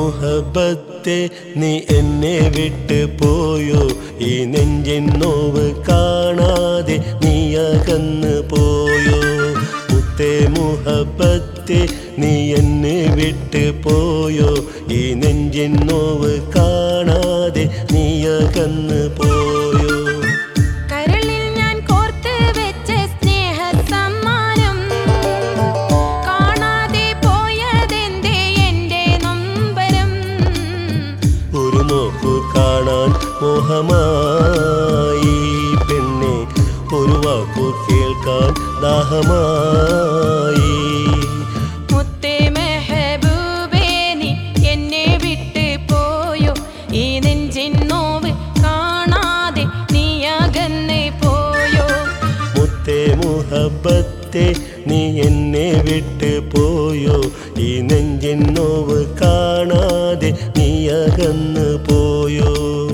മുഹബത്തെ നീ എന്നെ വിട്ട് പോയോ ഈ നെഞ്ചിൻ നോവ് കാണാതെ നീ അകന്ന് പോയോ മുത്തേ മുഹബത്തെ നീ എന്നെ വിട്ട് പോയോ ഈ നെഞ്ചിൻ നോവ് കാണാതെ നീ അകന്ന് പോയോ കരളിൽ ഞാൻ കോർത്ത് വെച്ച സ്നേഹ സമ്മാനം കാണാതെ പോയതെന്തേ എന്റെ നൊമ്പരം ഒരു നോക്കു കാണാൻ മോഹമായി പെണ്ണെ ഒരു വാക്കു കേൾക്കാൻ ദാഹമായി മുത്തേ മെഹബൂബേ നീ എന്നെ വിട്ട് പോയോ ഈ നെഞ്ചിൻ നോവ് കാണാതെ നീ അകന്ന് പോയോ മുത്തേ മുഹബത്തെ നീ എന്നെ വിട്ട് പോയോ ഈ നെഞ്ചിൻ നോവ് കാണാതെ നീ അകന്ന് പോയോ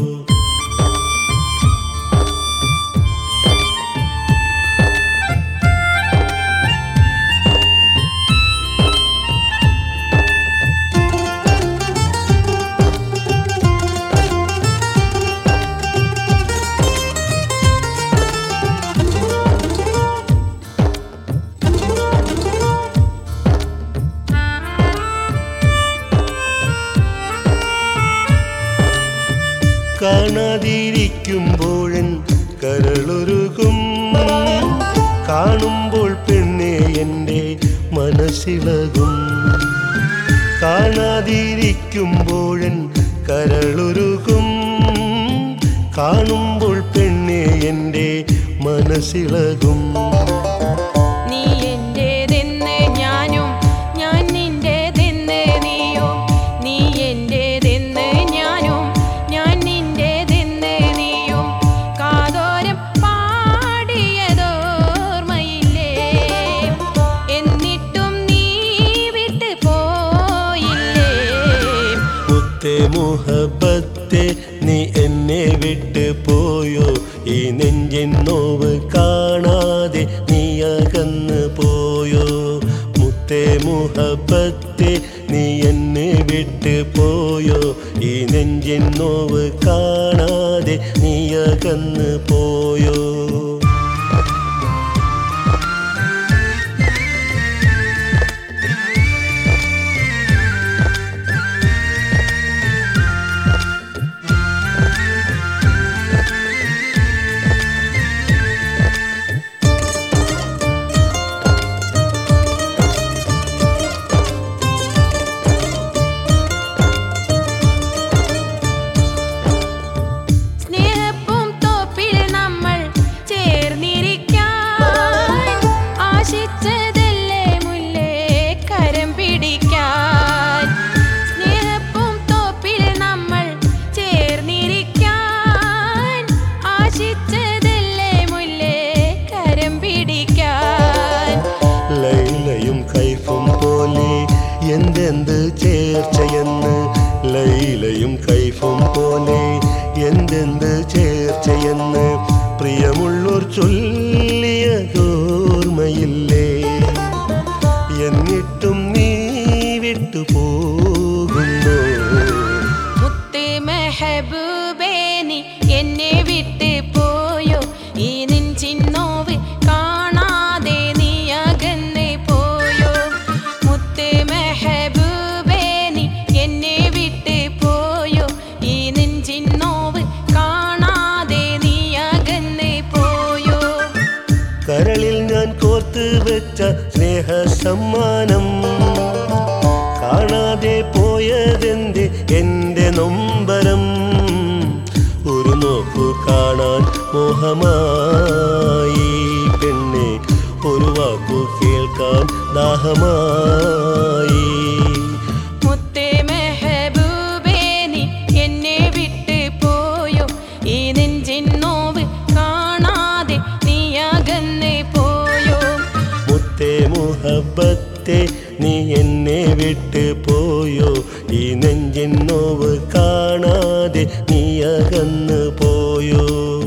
കാണാതിരിക്കുമ്പോഴൻ കരളൊരുകും കാണുമ്പോൾ പെണ്ണെ എൻ്റെ മനസ്സിളകും കാണാതിരിക്കുമ്പോഴൻ കരളൊരുകും കാണുമ്പോൾ പെണ്ണെ എൻ്റെ മനസ്സിളകും നീ എന്റേതെന്ന് ഞാനും ഞാൻ നിന്റേതെന്ന് നീയും നീ എന്റേതെന്ന് ഞാനും ഞാൻ നിന്റേതെന്ന് നീയും കാതോരം പാടിയതോർമ്മയില്ലേ എന്നിട്ടും നീ വിട്ട് പോയില്ലേ മുത്തേ മുഹബത്തെ നീ എന്നെ വിട്ട് പോയോ ഈ നെഞ്ചിൻ നോവ് കാണാതെ നീ അകന്ന് പോയോ മുത്തേ മുഹബത്തെ നീ എന്നെ വിട്ട് പോയോ ഈ നെഞ്ചിൻ നോവ് കാണാതെ നീ അകന്ന് പോയോ സ്നേഹപ്പൂം തോപ്പിൽ നമ്മൾ ചേർന്നിരിക്കാൻ ആശിച്ചതല്ലേ മുല്ലേ കരം പിടിക്കാൻ സ്നേഹപ്പൂം തോപ്പിൽ നമ്മൾ ചേർന്നിരിക്കാൻ ആശിച്ചതല്ലേ മുല്ലേ കരം പിടിക്കാൻ ലൈലയും കൈഫും പോലെ എന്തെന്ത് ചേർച്ചയെന്ന് ലൈലയും കൈഫും പോലെ എന്തെന്ത് ചേർച്ചയെന്ന് പ്രിയമുള്ളോർ ചൊല്ലിയതോർമ്മയില്ലേ എന്നിട്ടും നീ വിട്ടു പോകുന്നു മുത്ത് മെഹബൂബേ നീ എന്നെ വിട്ട് പോയോ ഈ നെഞ്ചിൻ നോവ് കാണാതെ നീ അകന്ന് പോയോ മുത്ത് മെഹബൂബേ നീ എന്നെ വിട്ട് പോയോ ഈ നെഞ്ചിൻ നോവ് കാണാതെ നീ അകന്ന് പോയോ കരളിൽ ഞാൻ കോർത്ത് വെച്ച സ്നേഹ സമ്മാനം കാണാതെ പോയതെന്ത് എൻ്റെ നൊമ്പരം ഒരു നോക്കു കാണാൻ മോഹമായി പെണ്ണെ ഒരു വാക്കു കേൾക്കാൻ ദാഹമായി മുത്തേ മെഹബൂബേ നീ എന്നെ വിട്ട് പോയോ ഈ നെഞ്ചിൻ നോവ് കാണാതെ നീ അകന്ന് പോയോ മുത്തേ മുഹബത്തെ നീ എന്നെ വിട്ട് പോയോ ഈ നെഞ്ചിൻ നോവ് കാണാതെ നീ അകന്ന് പോയോ